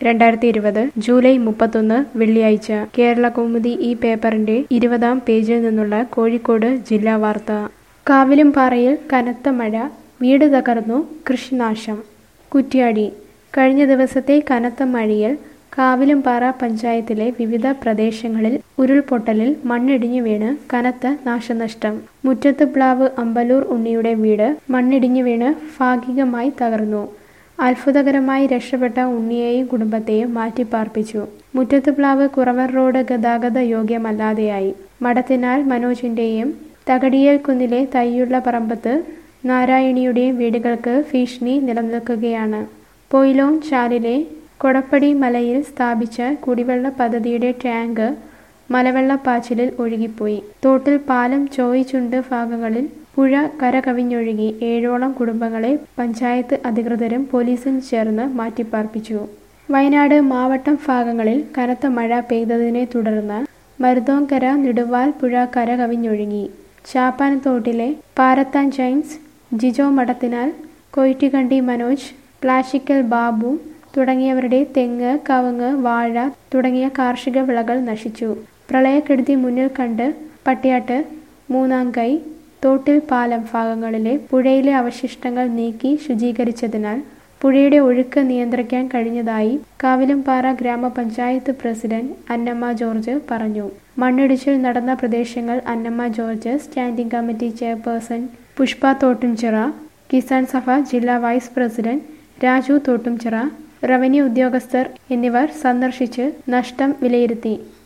രണ്ടായിരത്തി ഇരുപത് ജൂലൈ മുപ്പത്തൊന്ന് വെള്ളിയാഴ്ച കേരള കൗമുദി ഈ പേപ്പറിന്റെ ഇരുപതാം പേജിൽ നിന്നുള്ള കോഴിക്കോട് ജില്ലാ വാർത്ത കാവിലും പാറയിൽ കനത്ത മഴ വീട് തകർന്നു കൃഷിനാശം കുറ്റ്യാടി കഴിഞ്ഞ ദിവസത്തെ കനത്ത മഴയിൽ കാവിലുംപാറ പഞ്ചായത്തിലെ വിവിധ പ്രദേശങ്ങളിൽ ഉരുൾപൊട്ടലിൽ മണ്ണിടിഞ്ഞു വീണ് കനത്ത നാശനഷ്ടം മുറ്റത്ത് പ്ലാവ് അമ്പലൂർ ഉണ്ണിയുടെ വീട് മണ്ണിടിഞ്ഞു വീണ് ഭാഗികമായി തകർന്നു അത്ഭുതകരമായി രക്ഷപ്പെട്ട ഉണ്ണിയെയും കുടുംബത്തെയും മാറ്റിപ്പാർപ്പിച്ചു മുറ്റത്ത് പ്ലാവ് കുറവർ റോഡ് ഗതാഗത യോഗ്യമല്ലാതെയായി മടത്തിനാൽ മനോജിന്റെയും തകടിയേൽ കുന്നിലെ തയ്യുള്ള പറമ്പത്ത് നാരായണിയുടെയും വീടുകൾക്ക് ഭീഷണി നിലനിൽക്കുകയാണ് പൊയിലോൺ ചാലിലെ കൊടപ്പടി മലയിൽ സ്ഥാപിച്ച കുടിവെള്ള പദ്ധതിയുടെ ടാങ്ക് മലവെള്ളപ്പാച്ചിലിൽ ഒഴുകിപ്പോയി തോട്ടിൽ പാലം ചോയിച്ചുണ്ട് ഭാഗങ്ങളിൽ പുഴ കരകവിഞ്ഞൊഴുകി ഏഴോളം കുടുംബങ്ങളെ പഞ്ചായത്ത് അധികൃതരും പോലീസും ചേർന്ന് മാറ്റിപ്പാർപ്പിച്ചു വയനാട് മാവട്ടം ഭാഗങ്ങളിൽ കനത്ത മഴ പെയ്തതിനെ തുടർന്ന് മരുതോങ്കര നെടുവാൽ പുഴ കരകവിഞ്ഞൊഴുകി ചാപ്പാനത്തോട്ടിലെ പാരത്താൻ ജെയിംസ് ജിജോ മഠത്തിനാൽ കൊയിറ്റിക്കണ്ടി മനോജ് പ്ലാഷിക്കൽ ബാബു തുടങ്ങിയവരുടെ തെങ്ങ് കവുങ്ങ് വാഴ തുടങ്ങിയ കാർഷിക വിളകൾ നശിച്ചു പ്രളയക്കെടുതി മുന്നിൽ കണ്ട് പട്ടിയാട്ട് മൂന്നാംകൈ തോട്ടിൽ പാലം ഭാഗങ്ങളിലെ പുഴയിലെ അവശിഷ്ടങ്ങൾ നീക്കി ശുചീകരിച്ചതിനാൽ പുഴയുടെ ഒഴുക്ക് നിയന്ത്രിക്കാൻ കഴിഞ്ഞതായി കാവിലുംപാറ ഗ്രാമപഞ്ചായത്ത് പ്രസിഡന്റ് അന്നമ്മ ജോർജ് പറഞ്ഞു മണ്ണിടിച്ചിൽ നടന്ന പ്രദേശങ്ങൾ Annamma George standing committee chairperson Pushpa Thottumchira Kisan Sabha ജില്ലാ vice president Raju Thottumchira revenue ഉദ്യോഗസ്ഥർ എന്നിവർ സന്ദർശിച്ച് നഷ്ടം വിലയിരുത്തി